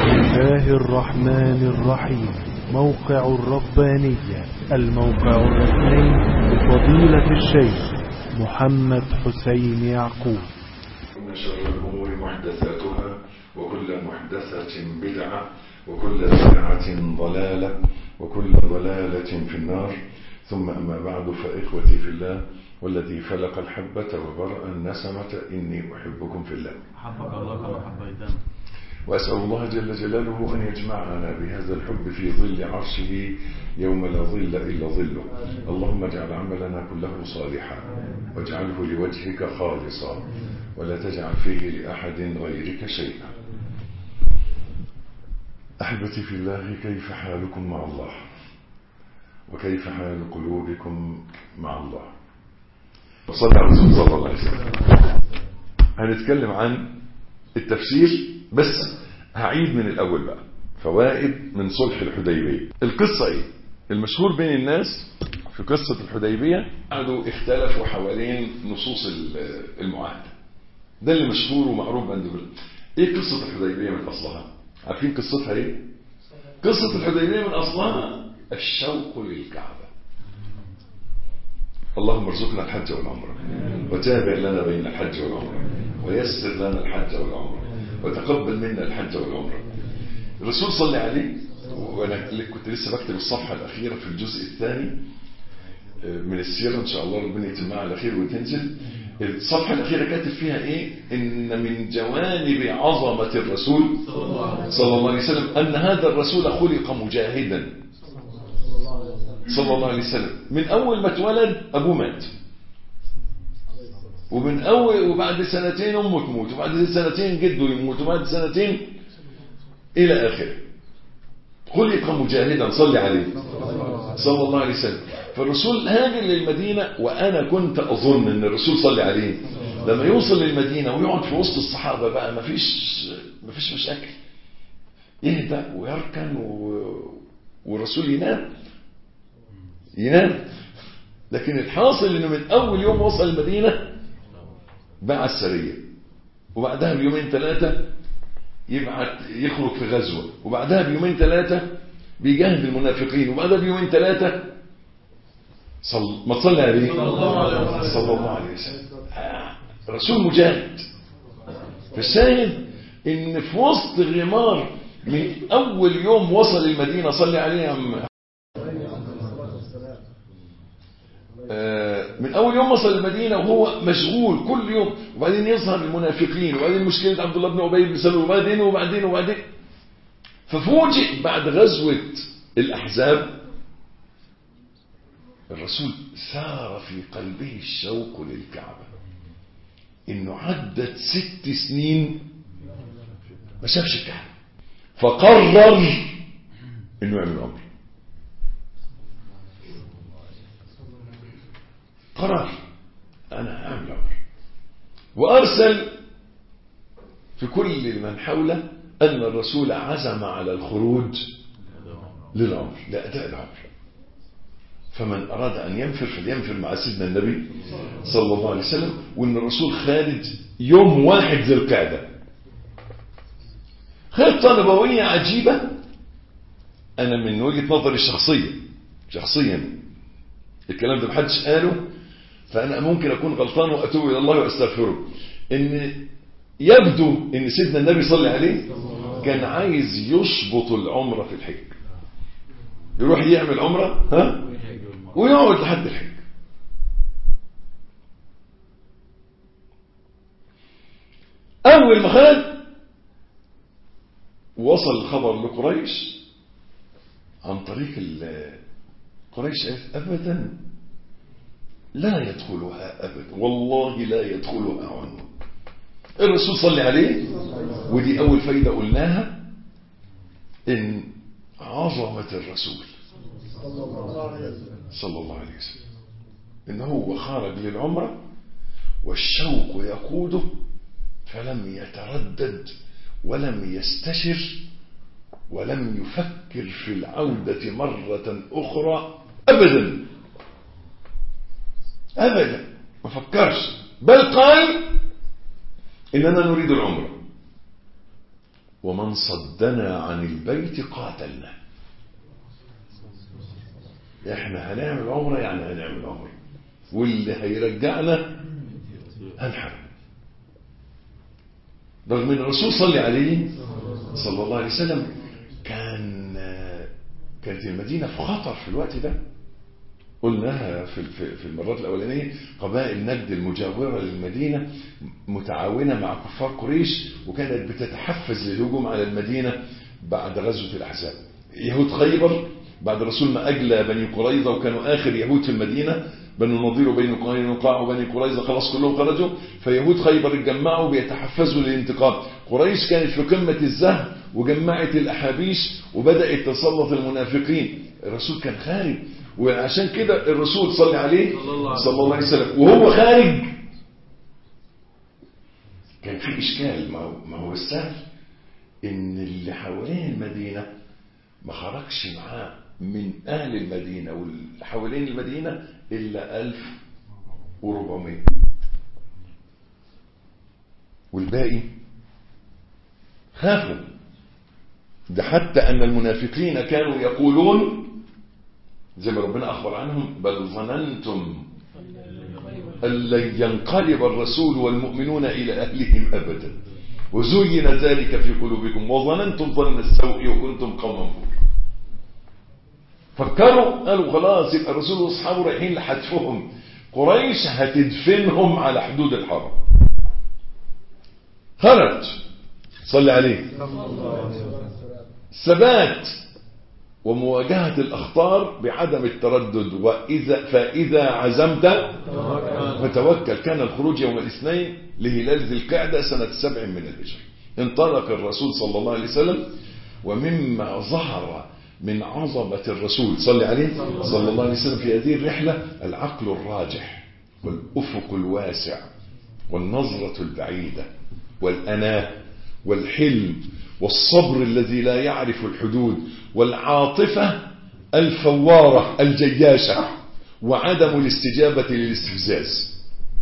بسم الله الرحمن الرحيم موقع الربانية الموقع الرسمي لفضيلة الشيخ محمد حسين يعقوب إن شر الأمور محدثاتها وكل محدثة بدعة وكل بدعة ضلالة وكل ضلالة في النار ثم أما بعد فإخوتي في الله والذي فلق الحبة وبرأ النسمة إني أحبكم في الله حبك الله كما حبيتنا وأسأل الله جل جلاله أن يجمعنا بهذا الحب في ظل عرشه يوم لا ظل إلا ظله اللهم اجعل عملنا كله صالحا واجعله لوجهك خالصا ولا تجعل فيه لأحد غيرك شيئا أحبتي في الله كيف حالكم مع الله وكيف حال قلوبكم مع الله وصلى على رسول صلى الله عليه وسلم هنتكلم عن التفسير بس هعيد من الأول بقى فوائد من صلح الحديبية القصة ايه المشهور بين الناس في قصة الحديبية قعدوا اختلفوا حوالين نصوص المعاهدة ده اللي مشهور ومعروف عند كل ايه قصة الحديبية من أصلها عارفين قصتها ايه قصة الحديبية من أصلها الشوق للكعبة اللهم ارزقنا الحج والعمرة وتابع لنا بين الحج والعمرة ويسر لنا الحج والعمرة وتقبل منا الحج والعمرة الرسول صلى عليه وانا كنت لسه بكتب الصفحة الأخيرة في الجزء الثاني من السيرة إن شاء الله ربنا يتمها على خير وتنزل الصفحة الأخيرة كاتب فيها إيه إن من جوانب عظمة الرسول صلى الله عليه وسلم أن هذا الرسول خلق مجاهدا صلى الله عليه وسلم من أول ما اتولد أبوه مات ومن أول وبعد سنتين أمه تموت وبعد سنتين جده يموت وبعد سنتين إلى آخره خلق مجاهدا صلي عليه صلى الله عليه وسلم فالرسول هاجر للمدينة وأنا كنت أظن أن الرسول صلى عليه لما يوصل للمدينة ويقعد في وسط الصحابة بقى مفيش مفيش مشاكل يهدأ ويركن و... والرسول ينام ينام لكن الحاصل انه من اول يوم وصل المدينة باع السرية وبعدها بيومين ثلاثة يبعت يخرج في غزوة وبعدها بيومين ثلاثة بيجاهد المنافقين وبعدها بيومين ثلاثة صل... ما تصلي عليه صلى الله عليه وسلم رسول مجاهد فالشاهد ان في وسط غمار من اول يوم وصل المدينة صلي عليه يا عم من اول يوم وصل المدينة وهو مشغول كل يوم وبعدين يظهر المنافقين وبعدين مشكلة عبد الله بن ابي بن سلول وبعدين وبعدين وبعدين ففوجئ بعد غزوة الاحزاب الرسول سار في قلبه الشوق للكعبة انه عدت ست سنين ما شافش الكعبة فقرر انه يعمل عمره قرار انا هعمل عمره وارسل في كل من حوله ان الرسول عزم على الخروج للعمر لاداء العمر فمن اراد ان ينفر فلينفر مع سيدنا النبي صلى الله عليه وسلم وان الرسول خارج يوم واحد ذي القعده خطه نبويه عجيبه انا من وجهه نظري الشخصيه شخصيا الكلام ده محدش قاله فأنا ممكن أكون غلطان وأتوب إلى الله وأستغفره إن يبدو إن سيدنا النبي صلى عليه كان عايز يشبط العمرة في الحج يروح يعمل عمرة ها ويقعد لحد الحج أول ما خرج وصل الخبر لقريش عن طريق قريش قالت أبدا لا يدخلها أبدا والله لا يدخلها عنه الرسول صلى عليه ودي أول فايدة قلناها إن عظمة الرسول صلى الله عليه وسلم إن هو خرج للعمرة والشوق يقوده فلم يتردد ولم يستشر ولم يفكر في العودة مرة أخرى أبدا أبدا ما فكرش بل قال إننا نريد العمرة ومن صدنا عن البيت قاتلنا احنا هنعمل عمره يعني هنعمل عمره واللي هيرجعنا هنحرم رغم ان الرسول صلى عليه صلى الله عليه وسلم كان كانت المدينة في خطر في الوقت ده قلناها في في في المرات الأولانية قبائل نجد المجاورة للمدينة متعاونة مع كفار قريش وكانت بتتحفز للهجوم على المدينة بعد غزوة الأحزاب يهود خيبر بعد الرسول ما أجلى بني قريظة وكانوا آخر يهود في المدينة بنو النضير وبني قينقاع وبني قريظة خلاص كلهم خرجوا فيهود خيبر اتجمعوا بيتحفزوا للانتقام قريش كانت في قمة الزهر وجمعت الأحابيش وبدأت تسلط المنافقين الرسول كان خارج وعشان كده الرسول صلى عليه صلى الله عليه وسلم وهو خارج كان في إشكال ما هو, ما هو السهل إن اللي حوالين المدينة ما خرجش معاه من أهل المدينة واللي حوالين المدينة إلا ألف وربعمية والباقي خافوا ده حتى أن المنافقين كانوا يقولون زي ما ربنا أخبر عنهم بل ظننتم أن لن ينقلب الرسول والمؤمنون إلى أهلهم أبدا وزين ذلك في قلوبكم وظننتم ظن السوء وكنتم قوما بورا فكروا قالوا خلاص يبقى الرسول واصحابه رايحين لحتفهم قريش هتدفنهم على حدود الحرم خرج صلى عليه ثبات ومواجهة الأخطار بعدم التردد وإذا فإذا عزمت فتوكل كان الخروج يوم الاثنين لهلال ذي القعدة سنة سبع من الهجرة انطلق الرسول صلى الله عليه وسلم ومما ظهر من عظمة الرسول صلى عليه صلى الله عليه وسلم في هذه الرحلة العقل الراجح والأفق الواسع والنظرة البعيدة والأناه والحلم والصبر الذي لا يعرف الحدود والعاطفة الفوارة الجياشة وعدم الاستجابة للاستفزاز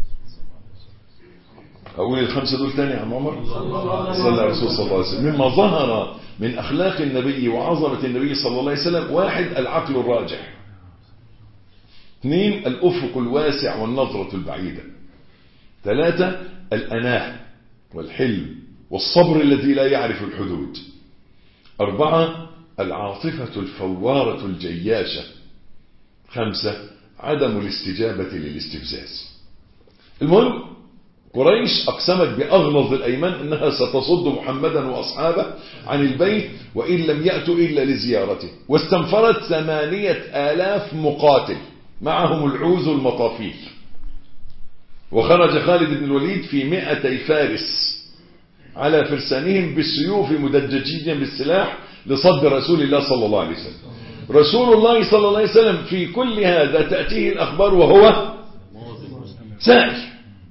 أقول الخمسة دول تاني يا عم عمر صلى على الرسول صلى الله عليه وسلم مما ظهر من أخلاق النبي وعظمة النبي صلى الله عليه وسلم واحد العقل الراجح اثنين الأفق الواسع والنظرة البعيدة ثلاثة الأناه والحلم والصبر الذي لا يعرف الحدود أربعة العاطفة الفوارة الجياشة خمسة عدم الاستجابة للاستفزاز المهم قريش أقسمت بأغلظ الأيمان أنها ستصد محمدا وأصحابه عن البيت وإن لم يأتوا إلا لزيارته واستنفرت ثمانية آلاف مقاتل معهم العوز المطافيل وخرج خالد بن الوليد في مئتي فارس على فرسانهم بالسيوف مدججين بالسلاح لصد رسول الله صلى الله عليه وسلم رسول الله صلى الله عليه وسلم في كل هذا تأتيه الأخبار وهو سائل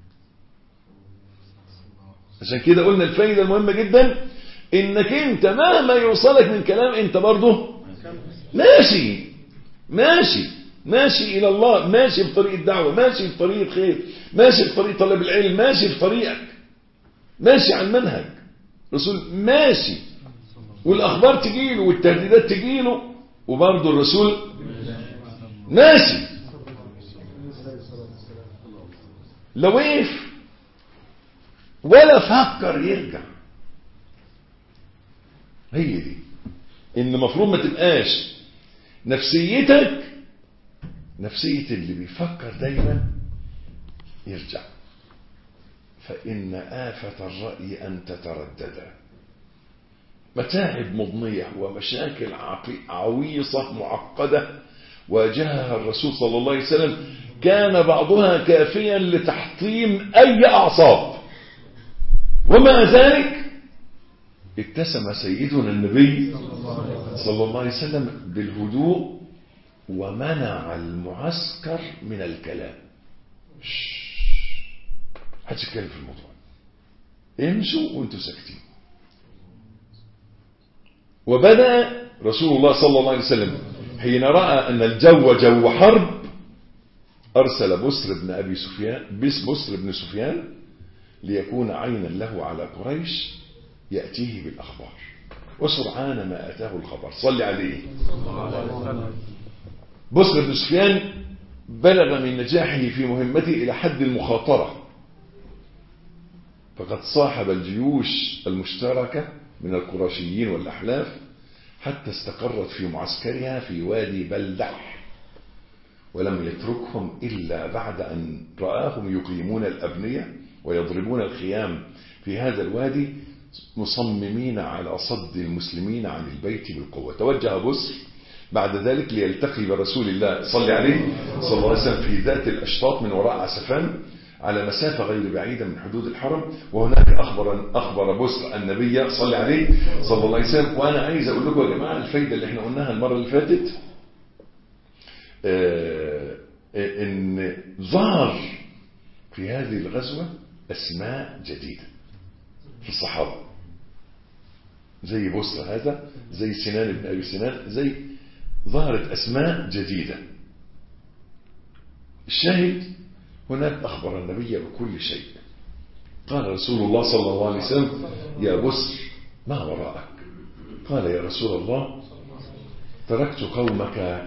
عشان كده قلنا الفايدة المهمة جدا انك انت مهما يوصلك من كلام انت برضه ماشي ماشي ماشي الى الله ماشي في طريق الدعوة ماشي في طريق الخير ماشي في طريق طلب العلم ماشي في طريقك ماشي على المنهج رسول ماشي والاخبار تجيله والتهديدات تجيله وبرضه الرسول ماشي لو وقف ولا فكر يرجع هي دي ان المفروض ما تبقاش نفسيتك نفسية اللي بيفكر دايما يرجع فإن آفة الرأي أن تتردد متاعب مضنية ومشاكل عويصة معقدة واجهها الرسول صلى الله عليه وسلم كان بعضها كافيا لتحطيم أي أعصاب ومع ذلك اتسم سيدنا النبي صلى الله عليه وسلم بالهدوء ومنع المعسكر من الكلام محدش يتكلم في الموضوع امشوا وانتوا ساكتين وبدأ رسول الله صلى الله عليه وسلم حين رأى أن الجو جو حرب أرسل بسر بن أبي سفيان بس بسر بن سفيان ليكون عينا له على قريش يأتيه بالأخبار وسرعان ما أتاه الخبر صل عليه بصر بن سفيان بلغ من نجاحه في مهمته إلى حد المخاطرة فقد صاحب الجيوش المشتركة من القرشيين والأحلاف حتى استقرت في معسكرها في وادي بلدح ولم يتركهم إلا بعد أن رآهم يقيمون الأبنية ويضربون الخيام في هذا الوادي مصممين على صد المسلمين عن البيت بالقوة توجه بصر بعد ذلك ليلتقي برسول الله صلى عليه صلى الله عليه وسلم في ذات الأشطاط من وراء عسفان على مسافة غير بعيدة من حدود الحرم وهناك أخبر أخبر بصر النبي صلى عليه صلى الله عليه وسلم وأنا عايز أقول لكم يا جماعة الفايدة اللي احنا قلناها المرة اللي فاتت آه إن ظهر في هذه الغزوة أسماء جديدة في الصحابة زي بصر هذا زي سنان بن أبي سنان زي ظهرت أسماء جديدة الشاهد هناك أخبر النبي بكل شيء قال رسول الله صلى الله عليه وسلم يا بسر ما وراءك قال يا رسول الله تركت قومك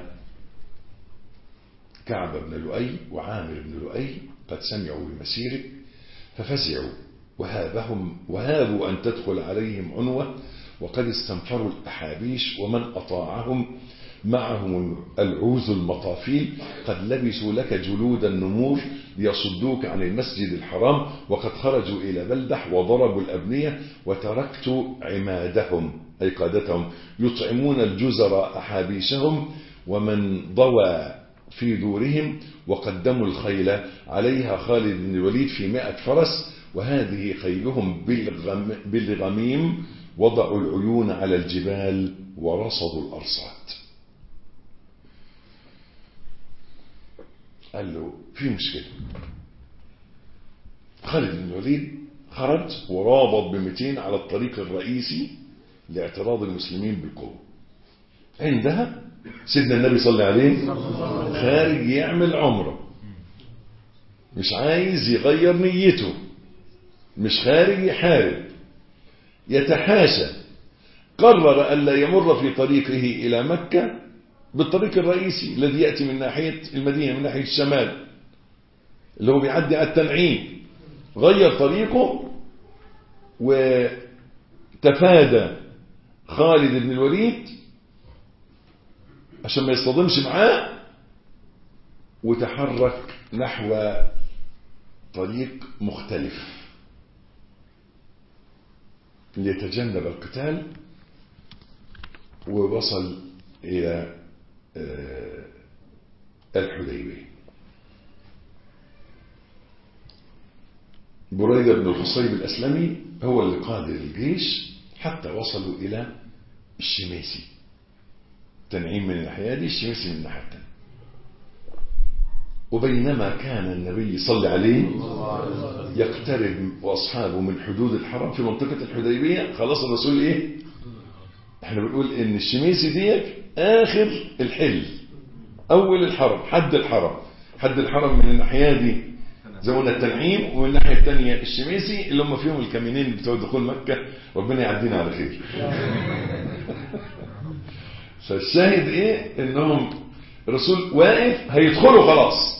كعب بن لؤي وعامر بن لؤي قد سمعوا بمسيرك ففزعوا وهابهم وهابوا أن تدخل عليهم عنوة وقد استنفروا الأحابيش ومن أطاعهم معهم العوز المطافيل قد لبسوا لك جلود النمور ليصدوك عن المسجد الحرام وقد خرجوا إلى بلدح وضربوا الأبنية وتركت عمادهم أي قادتهم يطعمون الجزر أحابيشهم ومن ضوى في دورهم وقدموا الخيل عليها خالد بن الوليد في مائة فرس وهذه خيلهم بالغم بالغميم وضعوا العيون على الجبال ورصدوا الأرصاد قال له في مشكلة خالد بن الوليد خرج ورابط ب على الطريق الرئيسي لاعتراض المسلمين بالقوة عندها سيدنا النبي صلى عليه خارج يعمل عمره مش عايز يغير نيته مش خارج يحارب يتحاشى قرر ألا يمر في طريقه إلى مكة بالطريق الرئيسي الذي يأتي من ناحية المدينة من ناحية الشمال اللي هو بيعدي على التنعيم غير طريقه وتفادى خالد بن الوليد عشان ما يصطدمش معاه وتحرك نحو طريق مختلف ليتجنب القتال ووصل إلى الحديبية بريدة بن الخصيب الأسلمي هو اللي قاد الجيش حتى وصلوا إلى الشميسي تنعيم من الناحية دي الشميسي من الناحية الثانية وبينما كان النبي صلى عليه يقترب وأصحابه من حدود الحرم في منطقة الحديبية خلاص الرسول إيه احنا بنقول ان الشميسي ديت اخر الحل اول الحرم حد الحرم حد الحرم من الناحيه دي زي ما قلنا التنعيم ومن الناحيه الثانيه الشميسي اللي هم فيهم الكمينين بتوع دخول مكه ربنا يعدينا على خير فالشاهد ايه انهم الرسول واقف هيدخلوا خلاص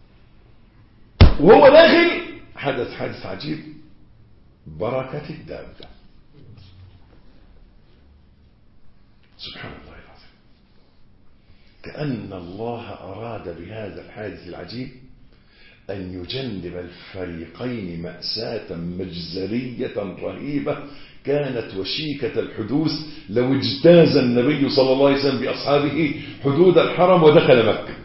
وهو داخل حدث حادث عجيب بركه الدابه سبحان الله العظيم كأن الله أراد بهذا الحادث العجيب أن يجنب الفريقين مأساة مجزرية رهيبة كانت وشيكة الحدوث لو اجتاز النبي صلى الله عليه وسلم بأصحابه حدود الحرم ودخل مكة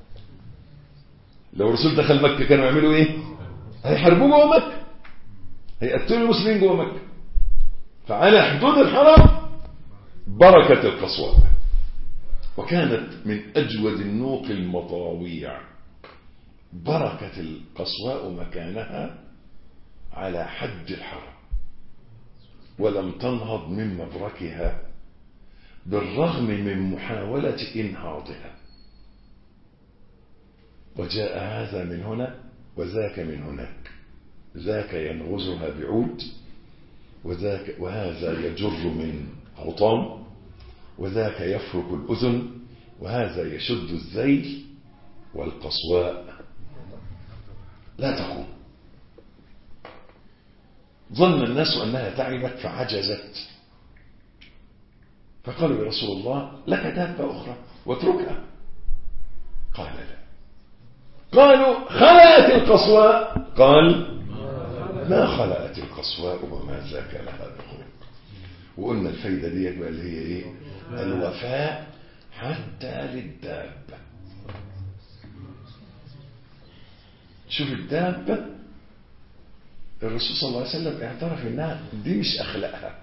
لو الرسول دخل مكة كانوا يعملوا ايه هيحاربوه جوه مكة هيقتلوا المسلمين جوه مكة فعلى حدود الحرم بركة القصواء وكانت من أجود النوق المطاويع بركة القصواء مكانها على حد الحرم ولم تنهض من مبركها بالرغم من محاولة إنهاضها وجاء هذا من هنا وذاك من هناك ذاك ينغزها بعود وذاك وهذا يجر من خطام وذاك يفرك الأذن وهذا يشد الذيل والقصواء لا تقوم ظن الناس أنها تعبت فعجزت فقالوا يا رسول الله لك دابة أخرى واتركها قال لا قالوا خلأت القصواء قال ما خلأت القصواء وما ذاك لها بخلق وقلنا الفايدة دي بقى اللي هي ايه الوفاء حتى للدابة شوف الدابة الرسول صلى الله عليه وسلم اعترف انها دي مش اخلاقها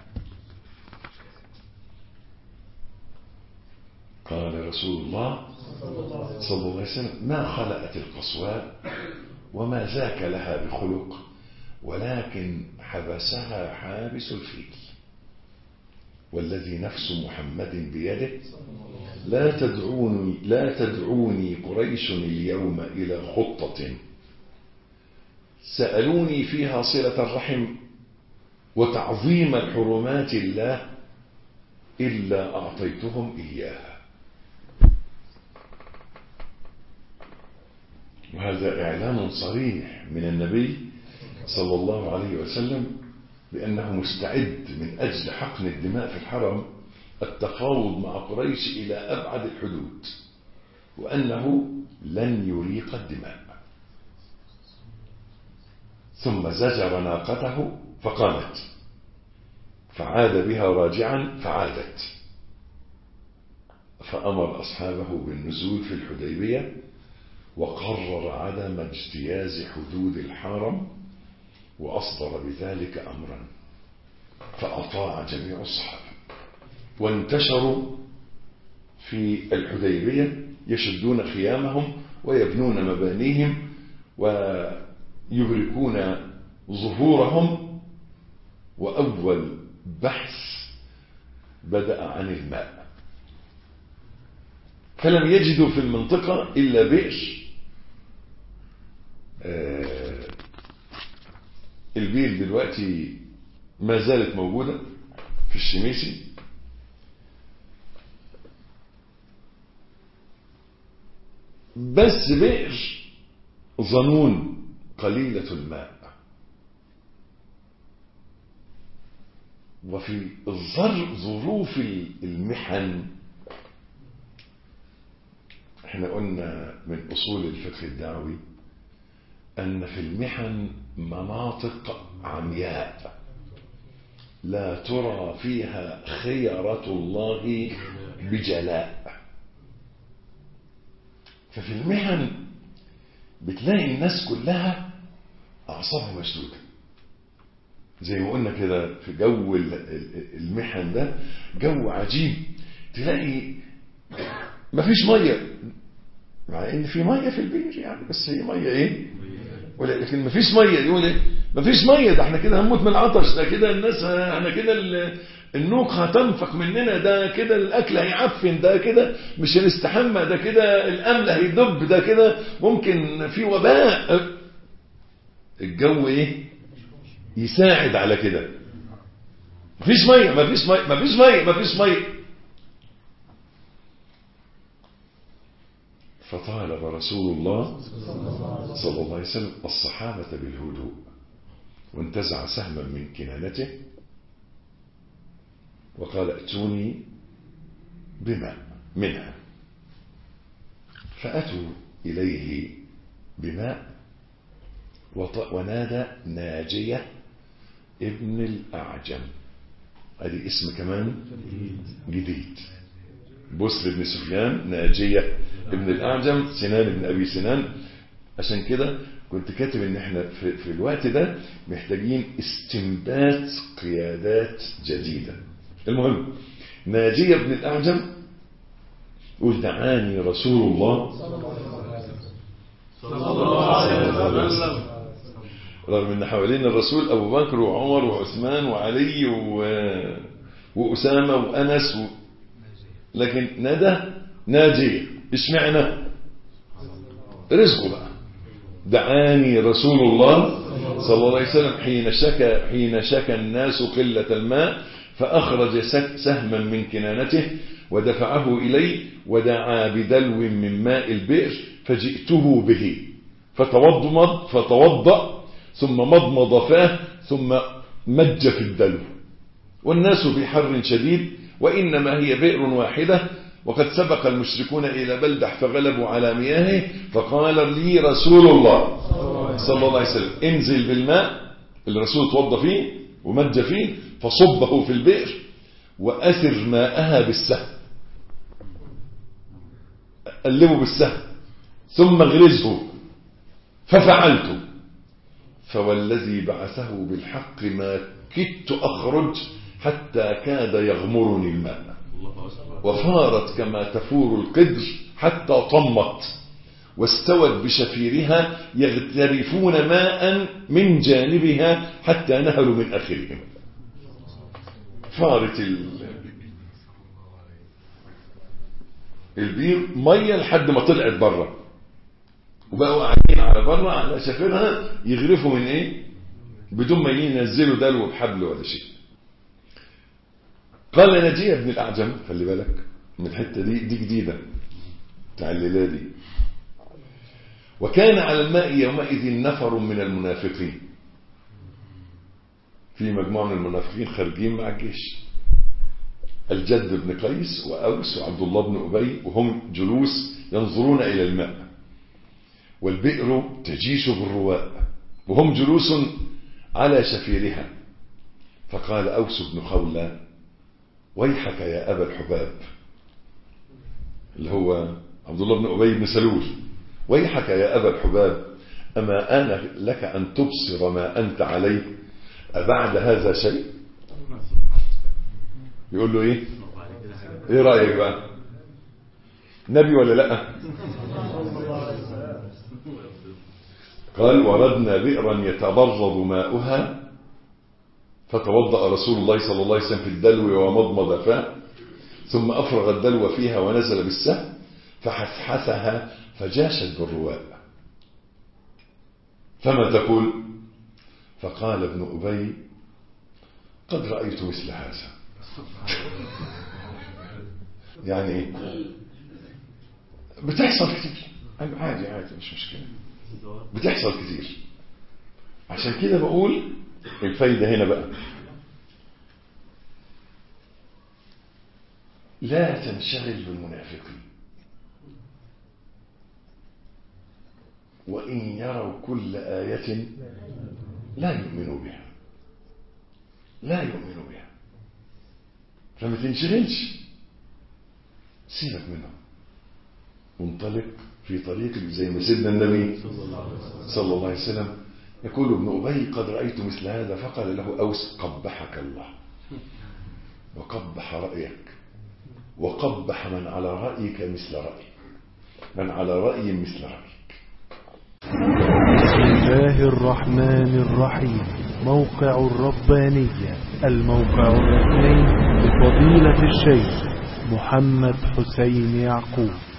قال رسول الله صلى الله عليه وسلم ما خلقت القصواء وما ذاك لها بخلق ولكن حبسها حابس الفيل والذي نفس محمد بيده لا تدعوني لا تدعوني قريش اليوم إلى خطة سألوني فيها صلة الرحم وتعظيم الحرمات الله إلا أعطيتهم إياها وهذا إعلان صريح من النبي صلى الله عليه وسلم بأنه مستعد من أجل حقن الدماء في الحرم التفاوض مع قريش إلى أبعد الحدود وأنه لن يريق الدماء ثم زجر ناقته فقامت فعاد بها راجعا فعادت فأمر أصحابه بالنزول في الحديبية وقرر عدم اجتياز حدود الحرم وأصدر بذلك أمرا فأطاع جميع الصحابة وانتشروا في الحديبية يشدون خيامهم ويبنون مبانيهم ويبركون ظهورهم وأول بحث بدأ عن الماء فلم يجدوا في المنطقة إلا بئر آه البير دلوقتي ما زالت موجودة في الشميسي بس بئر ظنون قليلة الماء وفي ظروف المحن احنا قلنا من اصول الفقه الدعوي ان في المحن مناطق عمياء لا ترى فيها خيرة الله بجلاء ففي المحن بتلاقي الناس كلها أعصابها مشدودة زي ما قلنا كده في جو المحن ده جو عجيب تلاقي مفيش مية مع ان في مية في البير يعني بس هي مية ايه ولكن مفيش مية يقول ايه مفيش مية ده احنا كده هنموت من العطش ده كده الناس احنا كده النوق هتنفق مننا ده كده الاكل هيعفن ده كده مش هنستحمى ده كده الامل هيدب ده كده ممكن في وباء الجو ايه يساعد على كده مفيش ميه مفيش ميه مفيش ميه مفيش ميه فطالب رسول الله صلى الله عليه وسلم الصحابة بالهدوء وانتزع سهما من كنانته وقال ائتوني بماء منها فأتوا إليه بماء ونادى ناجية ابن الأعجم هذه اسم كمان جديد بسر بن سفيان ناجية ابن الأعجم سنان بن أبي سنان عشان كده كنت كاتب ان احنا في, في الوقت ده محتاجين استنبات قيادات جديدة المهم ناجية بن الأعجم قل دعاني رسول الله صلى الله عليه وسلم رغم ان حوالين الرسول ابو بكر وعمر وعثمان وعلي و... واسامه وانس و... لكن ندى ناجيه اشمعنى رزقه بقى دعاني رسول الله صلى الله عليه وسلم حين شكى حين شكى الناس قله الماء فأخرج سهما من كنانته ودفعه إلي ودعا بدلو من ماء البئر فجئته به فتوضمض فتوضأ ثم مضمض فاه ثم مج في الدلو والناس في حر شديد وإنما هي بئر واحدة وقد سبق المشركون إلى بلدح فغلبوا على مياهه فقال لي رسول الله صلى الله عليه وسلم انزل بالماء اللي الرسول توضى فيه ومج فيه فصبه في البئر وأثر ماءها بالسهم قلبه بالسهم ثم اغرزه ففعلت فوالذي بعثه بالحق ما كدت أخرج حتى كاد يغمرني الماء وفارت كما تفور القدر حتى طمت واستوت بشفيرها يغترفون ماء من جانبها حتى نهلوا من آخرهم فارت البير مية لحد ما طلعت بره وبقوا قاعدين على بره على شفيرها يغرفوا من ايه بدون ما ينزلوا دلو بحبل ولا شيء قال نجيه بن الاعجم خلي بالك من الحته دي دي جديده بتاع الليله دي وكان على الماء يومئذ نفر من المنافقين في مجموعه من المنافقين خارجين مع الجيش الجد بن قيس وأوس وعبد الله بن أبي وهم جلوس ينظرون إلى الماء والبئر تجيش بالرواء وهم جلوس على شفيرها فقال أوس بن خولة ويحك يا أبا الحباب اللي هو عبد الله بن أبي بن سلول ويحك يا أبا الحباب أما أنا لك أن تبصر ما أنت عليه أبعد هذا شيء يقول له ايه ايه رأيك بقى نبي ولا لا قال وردنا بئرا يتبرد ماؤها فتوضأ رسول الله صلى الله عليه وسلم في الدلو ومضمض فاه ثم أفرغ الدلو فيها ونزل بالسهم فحثحثها فجاشت بالرواء فما تقول فقال ابن أبي قد رأيت مثل هذا يعني ايه بتحصل كتير ايوه عادي عادي مش مشكلة بتحصل كتير عشان كده بقول الفايدة هنا بقى لا تنشغل بالمنافقين وإن يروا كل آية لا يؤمنوا بها لا يؤمنوا بها فما تنشغلش سيبك منهم وانطلق في طريق زي ما سيدنا النبي صلى الله عليه وسلم يقول ابن أبي قد رأيت مثل هذا فقال له أوس قبحك الله وقبح رأيك وقبح من على رأيك مثل رأيك من على رأي مثل رأيك بسم الله الرحمن الرحيم موقع الربانية الموقع الرسمي لفضيلة الشيخ محمد حسين يعقوب